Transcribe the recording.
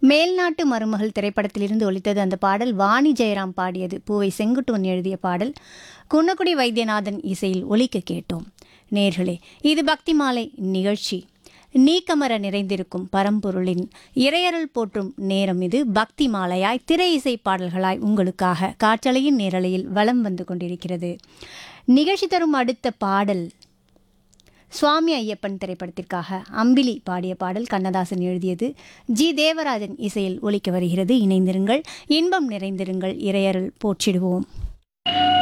மேல்நாட்டு மருமகள் திரைப்படத்திலிருந்து ஒலித்தது அந்த பாடல் வாணி ஜெயராம் பாடியது பூவை செங்குட்டுவன் எழுதிய பாடல் குன்னக்குடி வைத்தியநாதன் இசையில் ஒலிக்க கேட்டோம் நேர்களே இது பக்தி மாலை நிகழ்ச்சி நீக்கமர நிறைந்திருக்கும் பரம்பொருளின் இறையருள் போற்றும் நேரம் இது பக்தி மாலையாய் திரை இசை பாடல்களாய் உங்களுக்காக காற்றலையின் நேரலையில் வலம் வந்து கொண்டிருக்கிறது நிகழ்ச்சி தரும் அடுத்த பாடல் சுவாமி ஐயப்பன் திரைப்படத்திற்காக அம்பிலி பாடிய பாடல் கண்ணதாசன் எழுதியது ஜி தேவராஜன் இசையில் ஒலிக்க வருகிறது இணைந்திருங்கள் இன்பம் நிறைந்திருங்கள் இறையருள் போற்றிடுவோம்